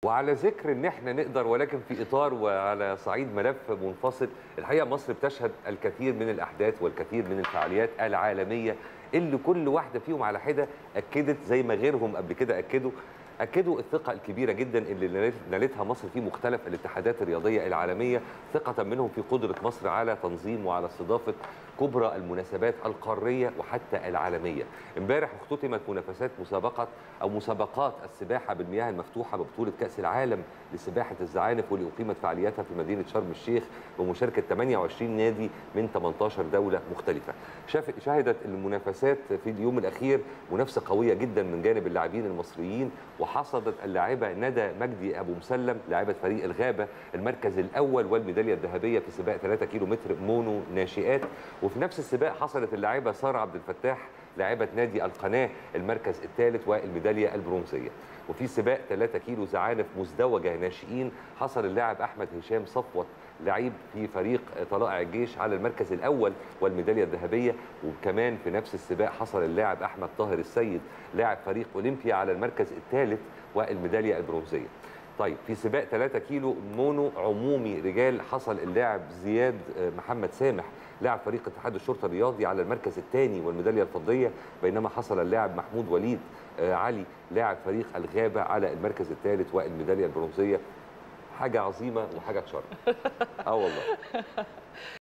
وعلى ذكر ان احنا نقدر ولكن في اطار وعلى صعيد ملف منفصل الحقيقه مصر بتشهد الكثير من الاحداث والكثير من الفعاليات العالميه اللي كل واحده فيهم على حده اكدت زي ما غيرهم قبل كده اكدوا اكدوا الثقه الكبيره جدا اللي نالتها مصر في مختلف الاتحادات الرياضيه العالميه ثقه منهم في قدره مصر على تنظيم وعلى استضافه كبرى المناسبات القاريه وحتى العالميه امبارح اختتمت منافسات مسابقه او مسابقات السباحه بالمياه المفتوحه ببطوله كاس العالم لسباحه الزعانف واللي اقيمت فعالياتها في مدينه شرم الشيخ بمشاركه 28 نادي من 18 دوله مختلفه شهدت المنافسات في اليوم الاخير منافسه قويه جدا من جانب اللاعبين المصريين وحصدت اللاعبه ندى مجدي ابو مسلم لاعبه فريق الغابه المركز الاول والميداليه الذهبيه في سباق 3 كيلو متر مونو ناشئات وفي نفس السباق حصلت اللاعبه ساره عبد الفتاح لاعبه نادي القناه المركز الثالث والميداليه البرونزيه وفي سباق 3 كيلو زعانف مزدوجه ناشئين حصل اللاعب احمد هشام صفوت لعيب في فريق طلائع الجيش على المركز الاول والميداليه الذهبيه وكمان في نفس السباق حصل اللاعب احمد طاهر السيد لاعب فريق اولمبيا على المركز الثالث والميداليه البرونزيه طيب في سباق 3 كيلو مونو عمومي رجال حصل اللاعب زياد محمد سامح لاعب فريق اتحاد الشرطه الرياضي على المركز الثاني والميداليه الفضيه بينما حصل اللاعب محمود وليد علي لاعب فريق الغابه على المركز الثالث والميداليه البرونزيه حاجه عظيمه وحاجه تشرف اه والله